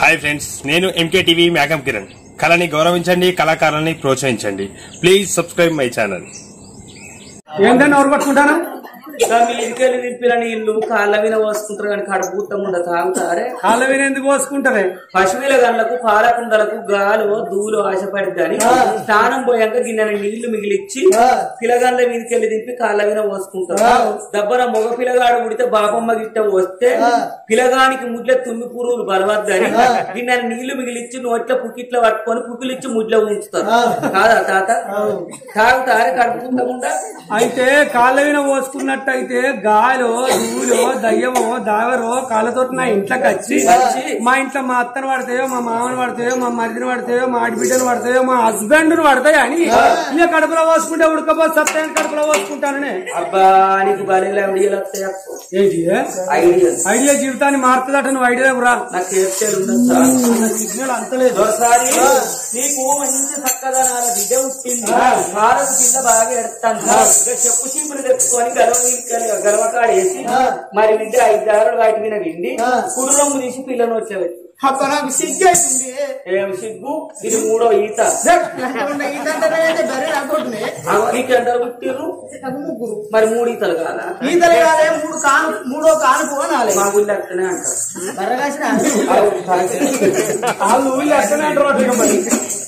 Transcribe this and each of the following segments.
Hi friends నేను MK TV మేకం కిరణ్ కళని గౌరవించండి కళాకారులని ప్రోత్సహించండి ప్లీజ్ సబ్స్క్రైబ్ మై ఛానల్ ఏంటని ఎవరు పట్టుకుంటాను మీ ఇదికెళ్ళి నింపిన నీళ్లు కాళ్ళ మీద పోసుకుంటారు కానీ కడుపు ఉత్తం ఉండదు తాగుతారే కాళ్ళ మీద ఎందుకు పోసుకుంటారే పశువుల గన్లకు పాల కుండలకు గాలు దూలు ఆశపడిద్దని స్నానం పోయాక గిన్నె నీళ్లు మిగిలిచ్చి పిలగాళ్ళ మీదకెళ్ళి దింపి కాళ్ళ మీద పోసుకుంటారు దబ్బన మగ పిల్లగాడు ఉడితే బాపమ్మ గిట్ట వస్తే పిలగానికి ముడ్ల తుమ్మి పురుగులు బలవద్దని గిన్నె నీళ్లు మిగిలిచ్చి నోట్ల పుకిట్ల పట్టుకొని పుకిలిచ్చి ముడ్ల ఉంచుతారు కాదా తాత తాగుతారే కడుపు ఉత్తముండా అయితే కాళ్ళ మీద పోసుకున్నట్టయితే గాలో దూలో దయ్యమో దావరో కాళ్ళతో నా ఇంట్లోకి వచ్చి మా ఇంట్లో మా అత్తను పడతాయో మా మామను పడతాయో మా మరిదిని పడతాయో మా ఆడబిడ్డను పడతాయో మా హస్బెండ్ పడతాయో అని ఇక కడుపులో పోసుకుంటే ఉడకపోతే సత్యాన్ని కడుపులో పోసుకుంటాననే అబ్బా నీకు బలేలా వీడియోలు వస్తాయి అప్పు. ఏంటి ఐడియాస్ ఐడియా జీవితాన్ని మారుతుందట నువ్వు ఐడియా రా నాకు చేర్చేలు ఉండదు సార్ సిగ్నల్ అంతలేదు ఒకసారి నీకు మంచి చక్కదనాల బిడ్డ పుట్టింది భారత కింద బాగా ఎడతాను ఇక చెప్పు చీపులు తెచ్చుకొని గర్వ గర్వకాడేసి మరి బిడ్డ ఐదు దారులు వాటి మీద విండి కుర్రమ్ము తీసి పిల్లను వచ్చేవచ్చు అబ్బా నాకు సిగ్గైతుంది ఏం సిగ్గు ఇది మూడో ఈత ఈతంటే బర్రె రాకూడదు అగో నీకు ఎంత పుట్టిర్రు ముగ్గురు మరి మూడు ఈతలు కాదా ఈతలే కాదే మూడు కాను మూడో కాను పోనాలి మా ఊళ్ళో అట్లనే అంటారు బర్రె కాసిన వాళ్ళు ఊళ్ళో అట్లనే అంటారు అటు ఇక మరి.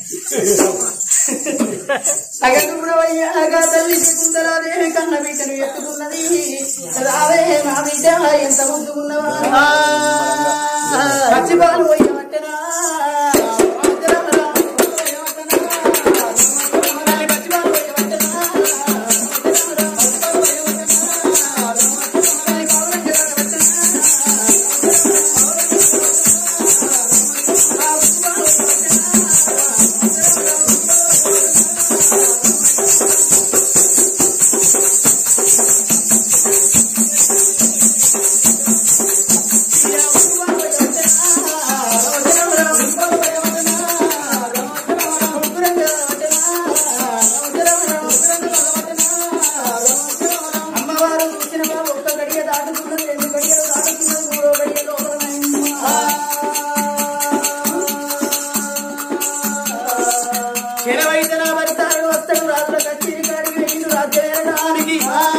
అగంటుకున్నవయ్యాగా తల్లి కుందరాదే కన్న బిడ్డను ఎత్తుకున్నది రావే నా బిడ్డ ఎంత ముందుకున్నవా మర్చిపోను పోయవట్టనా అమ్మవారు చూసిన ఒక్క గడియ దాటుకున్నది రెండు గడియలు దాటుకున్నది మూడో గడియ ఎనవైతే నా భర్తాడు వస్తాడు రాత్రి కచ్చి కాడికి వెయ్యి రాత్రి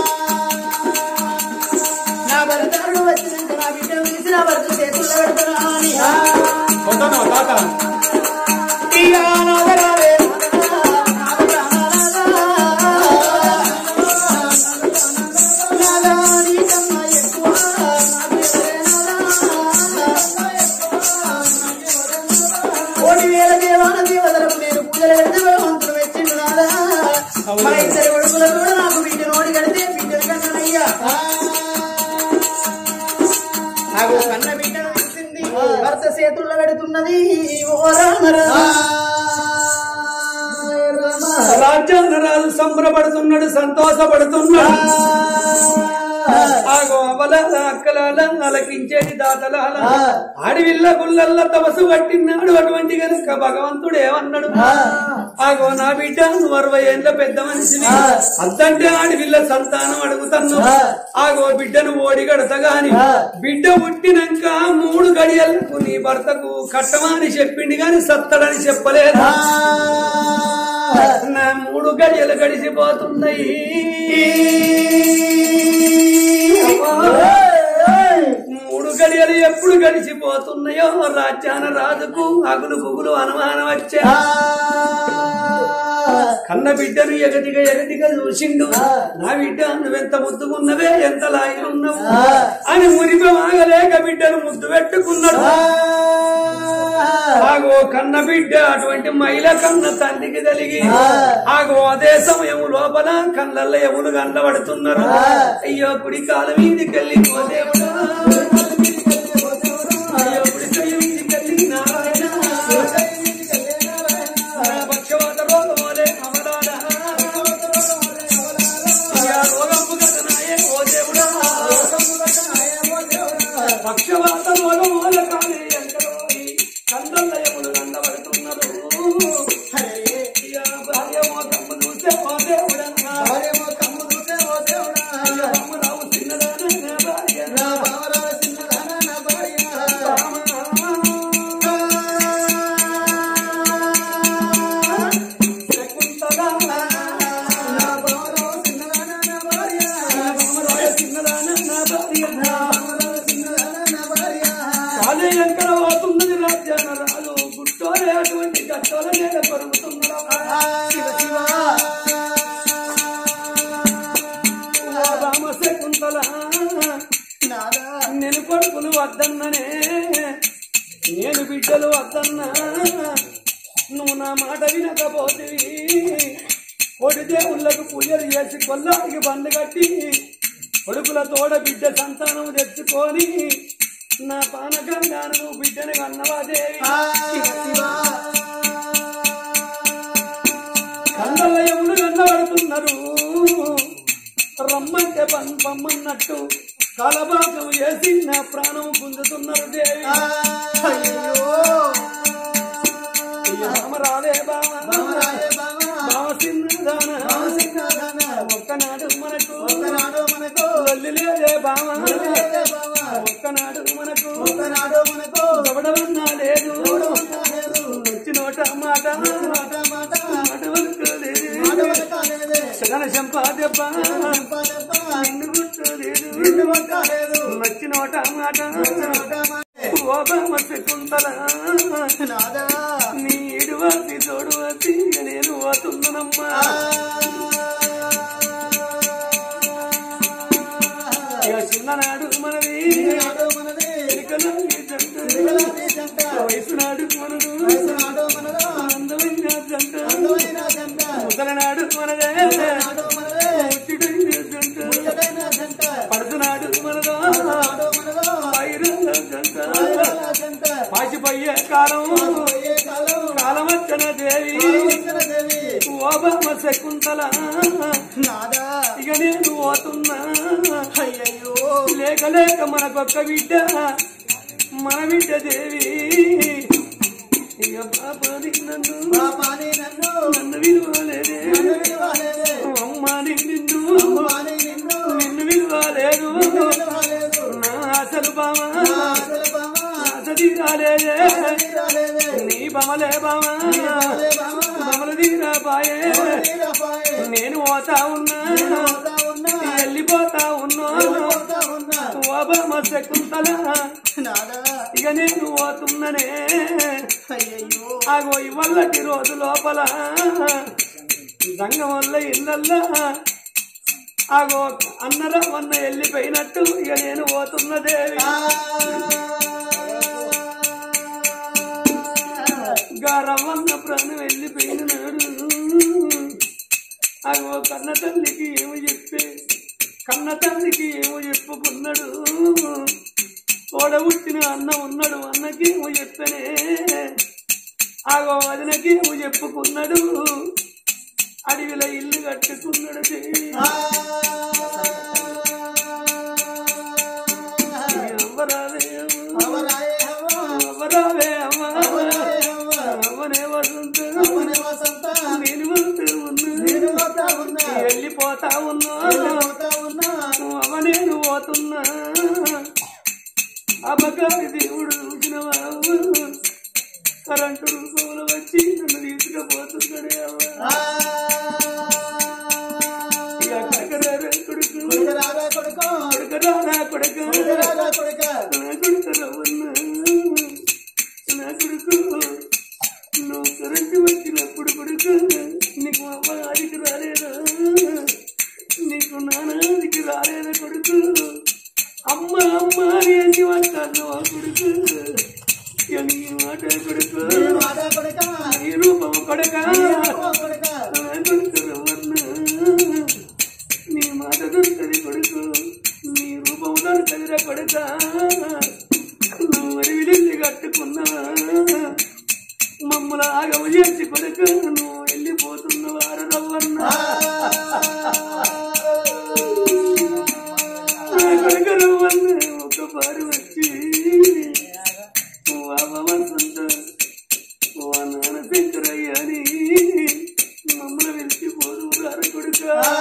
నా భర్తాడు వచ్చినాక నా బిడ్డ పిలిచి నా భర్త చేతుల్లో పెడతానా అని వద్దామా తాత ఇక నాదరాలే, నాదరా, నాదరా, నీకన్నా ఎక్కువ నాకు ఎవరే కోటి వేల దేవాన దేవతలకు నేను పూజలు పెడితే భగవంతుడు మెచ్చిండు నాదా మన ఇద్దరు కొడుకులు కూడా నాకు బిడ్డ నోడి కడితే బిడ్డలు కన్నానయ్యా నాకు కన్న బిడ్డను ఇచ్చింది భర్త చేతుల్లో పెడుతున్నది ఓ రామ రాజ్యాంగ రాజు సంబరపడుతున్నాడు సంతోషపడుతున్నాడు ఆగో అవల అక్కలాల అలకించేది దాతలాల అడవిల్ల గుల్లల్ల తపసు పట్టినాడు అటువంటి గనుక భగవంతుడు ఏమన్నాడు ఆగో నా బిడ్డ నువ్వు అరవై ఏళ్ళ పెద్ద మనిషిని అద్దంటే ఆడవిల్ల సంతానం అడుగుతాను ఆగో బిడ్డను ఓడి గడతగాని బిడ్డ పుట్టినాక మూడు గడియలకు నీ భర్తకు కట్టమని చెప్పింది గాని సత్తడని చెప్పలేదు నా మూడు గడియలు గడిచిపోతున్నాయి మూడు గడియలు ఎప్పుడు గడిచిపోతున్నాయో రాజ్యాన రాజుకు అగులు గుగులు అనుమానం వచ్చా కన్న బిడ్డను ఎగటిగా ఎగటిగా చూసిండు నా బిడ్డ నువ్వెంత ముద్దుకున్నవే ఎంత లాగిలున్నావు అని మురిపమాగలేక బిడ్డను ముద్దు పెట్టుకున్నాడు ఆగో కన్న బిడ్డ అటువంటి మహిళ కన్న తల్లికి తలిగి ఆగో అదే సమయం లోపల కళ్ళల్లో ఎవరు కనబడుతున్నారు అయ్యో కుడి కాలు మీదికెళ్ళి పోదేవుడా అయ్యో కుడి కయ్య మీదికెళ్ళి నారాయణ నా పక్షవాత రోగమోలే అమరాడా అయ్యా రోగము గతనాయే ఓ దేవుడా పక్షవాత రోగమోల కాలే ఎంతలోని కందల్ల ఎములు కందబడుతున్నారు అయ్యా భార్యమో తమ్ము చూసే ఓ దేవుడా అయ్యా తమ్ము రావు చిన్నదాన భార్య పోతున్నది రాజ్యాన రాజు గుట్టోలే అటువంటి గట్టోల నేల కొరుగుతున్నాడు ఓ రామ శకుంతల నేను కొడుకులు వద్దన్ననే నేను బిడ్డలు వద్దన్నా నువ్వు నా మాట వినకపోతివి కొడి దేవుళ్ళకు పూజలు చేసి కొల్లానికి బండ్లు కట్టి కొడుకుల తోడ బిడ్డ సంతానం తెచ్చుకొని నా పానకంగాను నువ్వు బిడ్డని కన్నవాదేవి కందలయములు కన్నబడుతున్నారు రమ్మంటే పన్ పమ్మన్నట్టు కలబాకం చేసి నా ప్రాణం గుంజుతున్నారు దేవి రామ రావే బావ బావ చిన్నదాన ఒక్కనాడు మనకు లొల్లి లేదే బావ ఒక్కనాడు మనకు దవడవన్నా లేదు వచ్చి నోట మాట మాట వరకు లేదు సగన శంప దెబ్బ నిన్ను గుర్తులేదు నచ్చి నోట మాట ఓబమ్మ శకుంతల నీ ఇడువాసి తోడువాసి నేను పోతున్నానమ్మా ఇక చిన్ననాడు మనది ఎలుకలు ఈ జంట వయసు నాడు మనదు అందమైన జంట ముసలనాడు మనదే పుట్టిడైన జంట పడుతున్నాడు మనదో పైరుల జంట పాచిపోయే కాలం కాలమచ్చన దేవి ఓబమ్మ శకుంతల ఇక నేను పోతున్నా లేక లేక మనకొక్క బిడ్డ మన బిడ్డ దేవి ఇక పాపని నన్ను నన్ను విలువలేదే అమ్మాని నిన్ను నిన్ను విలువలేదు నా అసలు బామ ఆశ తీరాలేదే నీ బమలే బామ బమలు తీరా పాయే నేను పోతా ఉన్నా వెళ్ళిపోతా ఉన్నా ఓబమ్మ శకుంతల ఇక నేను పోతున్ననే ఆగో ఇవల్లటి రోజు లోపల సంఘం వల్ల ఇళ్ళల్లా ఆగో అన్నరా వన్న వెళ్ళిపోయినట్టు ఇక నేను పోతున్న దేవి గారవన్న ప్రాణం వెళ్ళిపోయిన నాడు ఆగో కన్న తల్లికి ఏమో చెప్పే కన్న తల్లికి ఏమో చెప్పుకున్నాడు తోడబుట్టిన అన్న ఉన్నాడు అన్నకి ఏమో చెప్పనే ఆగో వదినకి ఏమో చెప్పుకున్నాడు అడవిలో ఇల్లు కట్టుకున్నాడు దేవి. అవ్వరావే అమ్మ. అవ్వరావే అమ్మ. అవ్వనే వసంత. నేను వస్తూ ఉన్నా. వెళ్ళిపోతా ఉన్నా అవ్వ నేను పోతున్నా అమ్మగారి దేవుడు చూసిన బాబు కరెంటు రూపంలో వచ్చి నన్ను తీసుకుపోతున్నాడే అవ్వ ఇక కడకరారా కొడుకు కొడుకరారా కొడుకు నా కొడుకు రవ్వన్న నా కొడుకు నువ్వు కరెంటు వచ్చినప్పుడు కొడుకు నీకు అమ్మ ఆడికి రాలేదా నీకు నానాదికి రాలేదా కొడుకు అమ్మ అమ్మ అని అన్ని మాట్లాడు కొడుకు ఇక నీ మాట కొడుకు నీ రూపం కొడక నా కొడుకు రవ్వన్న నీ మాట దొరుకుతుంది కొడుకు నీ రూపం దొరుకుతుందిరా కొడుక నువ్వు మరి విడిచి కట్టుకున్నావా మమ్మల ఆగమ చేసి కొడుక నువ్వు వెళ్ళిపోతున్నవారు రవ్వన్నా నా కొడుకు రవ్వన్న ఒక పారు వచ్చి వా వసంత వా నాన్న శంకరయ్య అని మమ్మల్ని వెళ్ళిపోదు రారు కొడుక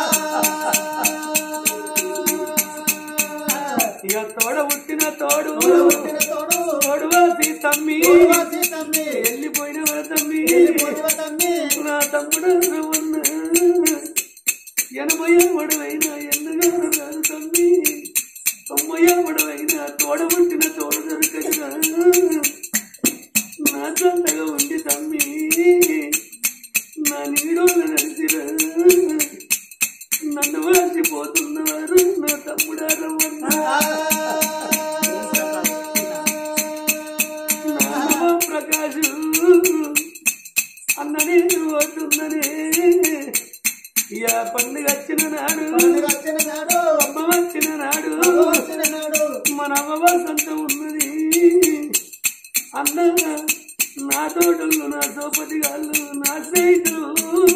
ఇక తోడ పుట్టిన తోడు తోడువా తమ్మి వెళ్ళిపోయినవా తమ్మి నా తమ్ముడు రవ్వన్న ఎనభై వడవైనా ఎన్నగారు రాదు తమ్మి తొంభై వడవైనా తోడ పుట్టిన తోడు దొరకదురా రాజు అన్న నేను పోతుందనే ఇక పండుగ వచ్చిన నాడు వచ్చిన నాడు అమ్మ వచ్చిన నాడు వచ్చిన నాడు మన అమ్మ సంతం ఉన్నది అన్న నా తోటలు నా సోపతి గాళ్ళు నా స్నేహితులు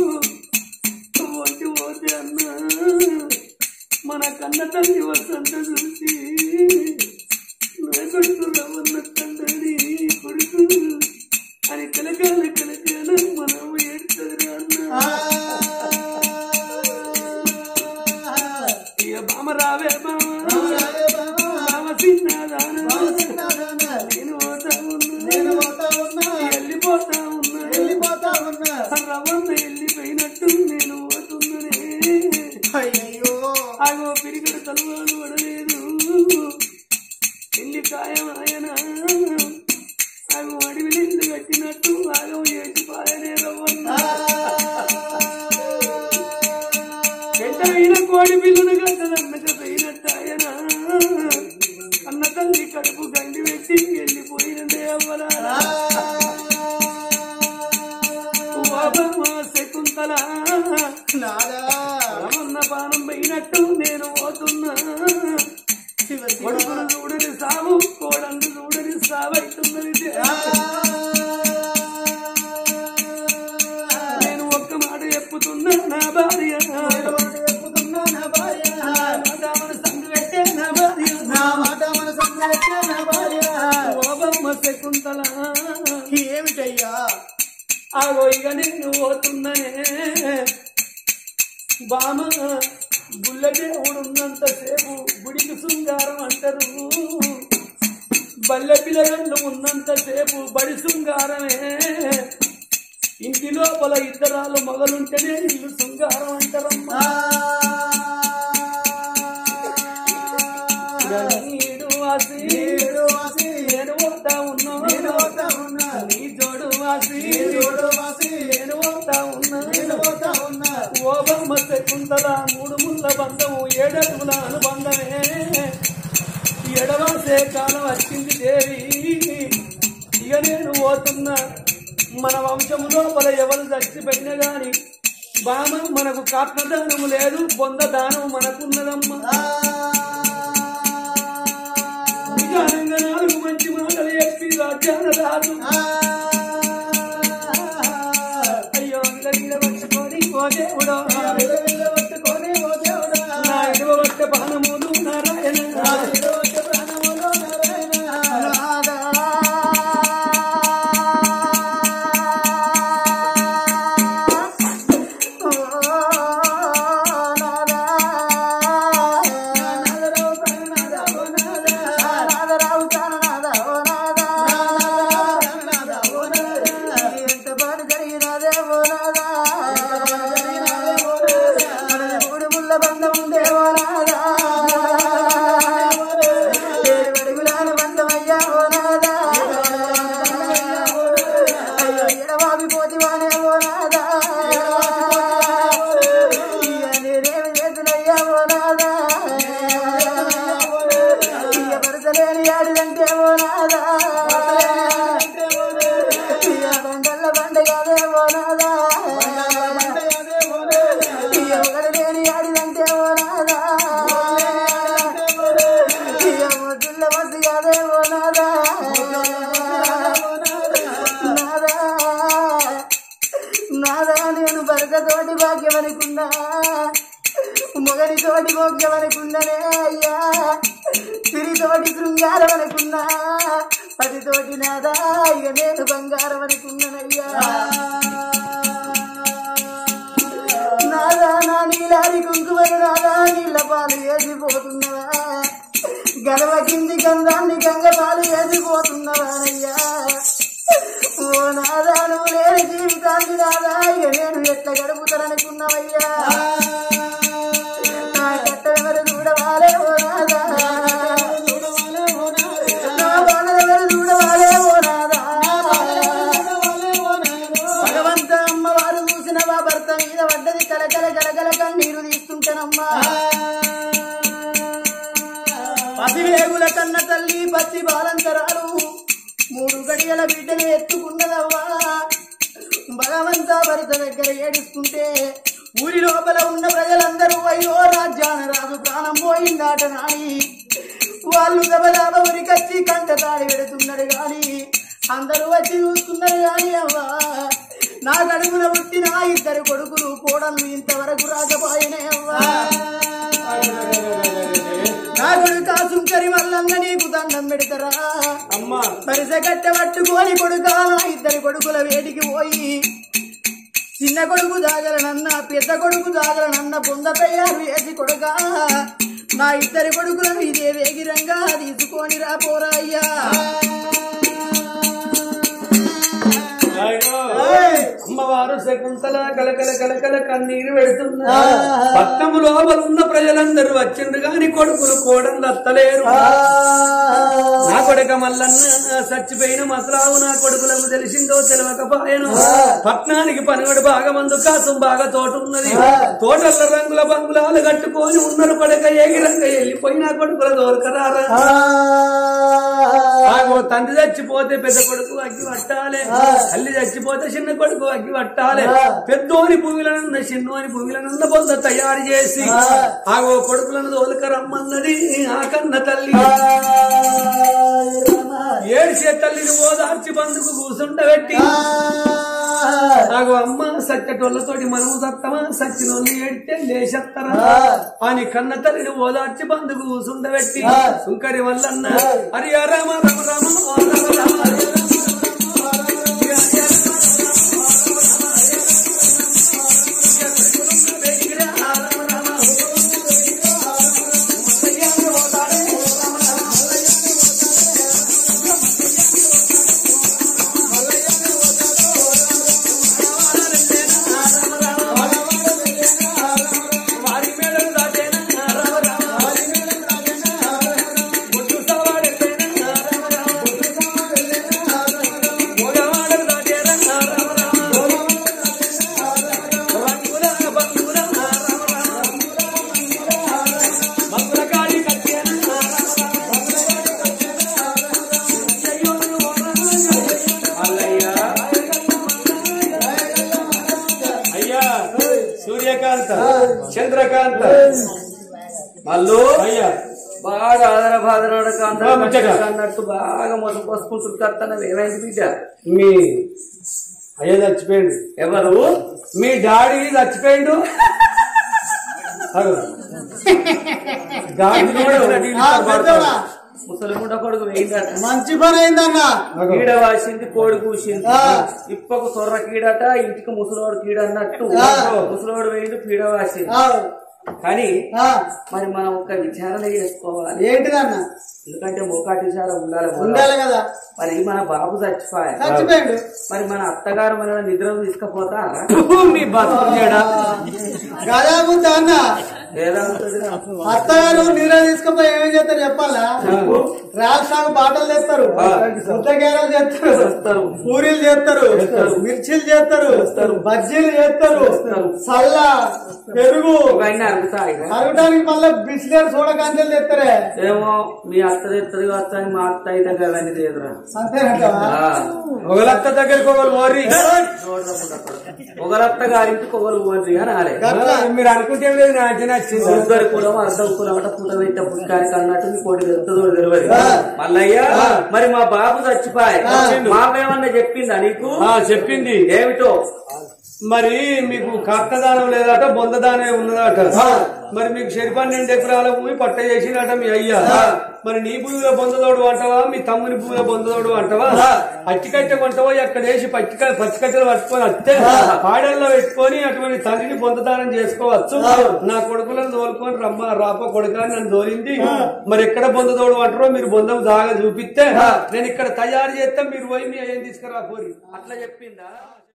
వంటి పోతే అన్న మన కన్న తల్లి వసంత చూసి నా కొడుకు రమ్మన్న తండ్రి కొడుకు అని కలకాల కలకాల మనం ఏడుతుంది అన్న ఇక బామ రావే బామ బామ చిన్నదాన నేను పోతా ఉన్నా వెళ్ళిపోతా ఉన్నా రవ్వన్న వెళ్ళిపోయినట్టు నేను పోతున్ననే అయ్యో ఆగో పిరిగడు తలవాలు పడలేదు ఎల్లి ఖాయమాయన ఆగో అడవి నిండు కట్టినట్టు ఆగం చేసి పాయనే రవ్వన్న వెంట వీణ కోడి పిల్లను కట్టదన్నక పోయినట్టాయన అన్న తల్లి కడుపు గండి పెట్టి వెళ్ళిపోయినదే అవ్వలా శకుంతల నాదా రమన్న పానం పోయినట్టు నేను పోతున్నా శివ శివ కొడుకును చూడని సావు కోడలు చూడని సావైతున్నది నేను ఒక్క మాట చెప్పుతున్నా నా భార్య చెప్పుతున్నా నా భార్య మాతామను సందు పెట్టే నా భార్య నా మాట మన సంగతి నా భార్య ఓబమ్మ శకుంతల ఏమిటయ్యా ఆగో ఇక నేను పోతున్ననే బామ గుళ్ళదేవుడున్నంత సేపు గుడికి శృంగారం అంటారు బల్లె పిల్లగండ్లు ఉన్నంత సేపు బడి శృంగారమే ఇంటి లోపల ఇద్దరాలు మొగలుంటేనే ఇల్లు శృంగారం అంటారమ్మా నీడు వాసి ఏడు వాసి నేను పోతా ఉన్నా నేను పోతా ఉన్నా నీ జోడు వాసి ఏడు వాసి నేను పోతా ఉన్నా నేను పోతా ఉన్నా ఓబమ్మ శకుంతల మూడు ముళ్ళ బంధము ఏడడుగుల అనుబంధమే ఎడవసే కాలం వచ్చింది దేవి ఇక నేను పోతున్నా మన వంశము లోపల ఎవరు చచ్చిపోయినా గాని బామ మనకు కాత్మదానము లేదు బొంద దానము మనకున్నదమ్మా నిజానంగా నాలుగు మంచి మాటలు చెప్పి రాజ్యాన రాదు అయ్యో ఇలా ఇలా పట్టుకొని ఓ దేవుడో పట్టుకొని ఓ దేవుడా నా ఇడవ పట్ట బాణములు నారాయణ ప్రాణములో నారాయణ నాదరావు ప్రాణనాదా ఓ నాదా నాదరావు ప్రాణనాదా ఓ నాదా ప్రాణనాదా ఓ నాదా ఎంత పాటు జరిగినదే ఓ నాదా జరిగినదే ఓ నాదా మనది మూడు ముళ్ళ బంధం ఉందే ఓ నాదా ఏడు అడుగులాల బంధమయ్యా ఓ నాదా అయ్యో ఎడవాపి పోతివానే ఓ నాదా ఇక నేనేమి చేతులయ్యా ఓ నాదా ఇక పరసలేని ఆడిదంటే ఓ నాదా ఇక బండల్ల బండ కాదే ఓ నాదా ఇక ఒకడు లేని ఆడిదంటే ఓ నాదా ఇక ముద్దుల బస్సు కాదే ఓ నాదా నాదా నాదా నేను భరత తోటి భాగ్యం అనుకున్నా మొగని తోటి భోగ్యం అనుకున్ననే అయ్యా తిరి తోటి శృంగారం అనుకున్నా పది తోటి నాదా ఇక నేను బంగారం అనుకున్నానయ్యా నాదా నా నీలాది కుంకుమను నాదా నీళ్ళ పాలు వేసిపోతున్నవా గడవ కింది గంధాన్ని గంగ పాలు వేసిపోతున్నవానయ్యా ఓ నాదా నువ్వు లేని జీవితాన్ని నాదా ఇక నేను ఎట్లా గడుపుతాననుకున్నావయ్యా నా కట్టెవరు చూడవాలే ఓ నాదా నా బాణెవరు చూడవాలే ఓ నాదా భగవంత అమ్మవారు చూసిన వా భర్త మీద పడ్డది కలకల కలకల కన్నీరు తీస్తుంటానమ్మా పసివేగుల కన్న తల్లి పచ్చి బాలంతరాలు మూడు గడి గడియల బిడ్డను ఎత్తుకున్నదవ్వా భగవంత భరత దగ్గర ఏడుస్తుంటే ఊరి లోపల ఉన్న ప్రజలందరూ అయ్యో రాజ్యాన రాజు ప్రాణం పోయిందాట నాని వాళ్ళు దబదాబ ఉరికచ్చి కంట తాడి పెడుతున్నారు గాని అందరూ వచ్చి చూస్తున్నారు గాని అవ్వా నా కడుపున పుట్టిన ఆ ఇద్దరు కొడుకులు కోడలు ఇంతవరకు రాకపోయినే అవ్వా నా కొడుక సుంకరి వల్లంగా నీకు దండం పెడతారా అమ్మా పరిస కట్ట పట్టుకొని కొడుక నా ఇద్దరు కొడుకుల వేడికి పోయి చిన్న కొడుకు జాగరనన్న పెద్ద కొడుకు జాగరనన్న బొంద తయారు చేసి కొడుక నా ఇద్దరి కొడుకులను ఇదే వేగిరంగా తీసుకొని రా పోరా అయ్యా నాయనో, అమ్మవారు శకుంతల కలకల కలకల కన్నీరు పెడుతున్నా పట్టము లోపల ఉన్న ప్రజలందరూ వచ్చిండ్రు గాని కొడుకులు కోడలు అత్తలేరు నా కొడుక మల్లన్న చచ్చిపోయిన మసలావు నా కొడుకులకు తెలిసిందో తెలియకపోయాను పట్నానికి పనిగడు బాగా మందు కాసం బాగా తోట ఉన్నది తోటల రంగుల బంగులాలు కట్టుకొని ఉన్నారు కొడుక ఏగిరంగా వెళ్ళిపోయి నా కొడుకుల దోరకరారా ఆగో తండ్రి చచ్చిపోతే పెద్ద కొడుకు అగ్గి పట్టాలి తల్లి చచ్చిపోతే చిన్న కొడుకు అగ్గి పట్టాలి పెద్దోని భూమిలనున్న చిన్నోని భూమిలనున్న బొంద తయారు చేసి ఆగో కొడుకులను దోలుక రమ్మన్నది ఆ కన్న తల్లి ఏడ్చే తల్లిని ఓదార్చి బందుకు కూసుండబెట్టి నాకు అమ్మ సచ్చటోళ్ళతోటి మనము సత్తమా సచ్చినోళ్ళు ఏడితే లేచెత్తరా అని కన్న తల్లిని ఓదార్చి బందుకు కూసుండబెట్టి సుంకరి వల్లన్న హరి రామ రామ రామ ఓ రామ రామ హరి రామ వారి మేడలు దాటేనా రామ రామ బొట్టు సవాడెళ్ళేనా రామ రామ మోగవాడలు దాటేనా రామ రామ రంగుల బంగుల రామ రామ మబ్బుల కాడి కట్టేనా రామ అల్లయ్యా అయ్యా సూర్యకాంత చంద్రకాంత మల్లు అయ్యా బాగా ఆదర బాధనోడ ఆ, ముచ్చట. అన్నట్టు బాగా మొదలుపోసుకుంటుంటారు ఏమైంది బిడ్డ మీ అయ్య చచ్చిపోయిండు ఎవరు మీ డాడీ చచ్చిపోయిండు అగో. గాడిద కూడా వచ్చినట్టు ఆ, ఇల్లు పెద్దోడా, ముసలిముండ కొడుకు వేయిందట మంచి పని అయిందన్న అగో. కీడ వాసింది కోడి కూసింది ఆ. ఇప్పకు తొర్ర కీడట ఇంటికి ముసలోడు కీడ అన్నట్టు ఆ. ముసలోడు వేయిండు పీడ వాసింది ఆ, కానీ ఆ, మరి మనం ఒక విచారణ చేసుకోవాలి ఏంటిదన్న ఎందుకంటే ముఖాటి విచారం ఉండాలి కూడా. ఉండాలి కదా మరి మన బాబు చచ్చిపోయా చచ్చిపోయిండు మరి మన అత్తగారు మన నిద్ర తీసుకుపోతారా మీ బతుకు చేయడా గదాబుద్ద అన్న లేదా ఉంటుంది అత్తగారు నీళ్ళు తీసుకుపోయి ఏమేం చేస్తారు చెప్పాలా రాష్ట్రానికి బాటలు చేస్తారు ముద్దగారాలు చేస్తారు చేస్తారు. పూరీలు చేస్తారు మిర్చీలు చేస్తారు బజ్జీలు చేస్తారు సల్ల పెరుగు ఇవన్నీ అరుగుతాయి అరగడానికి మళ్ళీ బిస్లేరు సోడా కాంచెలు తెస్తారే ఏమో మీ అత్త తెత్తది కావచ్చు అని మా అత్త అయితే అవన్నీ లేదురా అంతేనంటావా ఒకళ్ళత్త దగ్గరికి ఒకరు ఓరి ఒకరత్త గారింటికి ఒకరు పోండి అని ఆలే గట్ల. మీరు అనుకుంటే లేదు నాకు నచ్చింది ఇద్దరు కులం అర్థం కులం అంటే పుట్ట పెట్ట పుట్టానికి అన్నట్టు మీ కోటి తెలుస్తుందో తెలియదు మల్లయ్య మరి మా బాబు చచ్చిపోయి మాకేమన్నా చెప్పిందా నీకు ఆ, చెప్పింది ఏమిటో మరి మీకు కక్కదానం లేదట బొందదానం ఉన్నదట మరి మీకు శరిపన్ రెండు ఎకరాల భూమి పట్ట చేసినట మీ అయ్యా మరి నీ భూమిలో బొందదోడు అంటవా మీ తమ్ముని భూమిలో బొందదోడు అంటవా అట్టికట్టె కొంటవా అక్కడ వేసి పచ్చిక పచ్చికట్టెలు పట్టుకొని వస్తే పాడల్లో పెట్టుకొని అటువంటి తండ్రిని బొందదానం చేసుకోవచ్చు నా కొడుకులను తోలుకొని రమ్మ రాప కొడుక అని నన్ను దోరింది మరి ఎక్కడ బొందదోడు అంటారో మీరు బొందం దాగా చూపిస్తే నేను ఇక్కడ తయారు చేస్తే మీరు పోయి మీ అయ్యని తీసుకురా కోరి అట్లా చెప్పిందా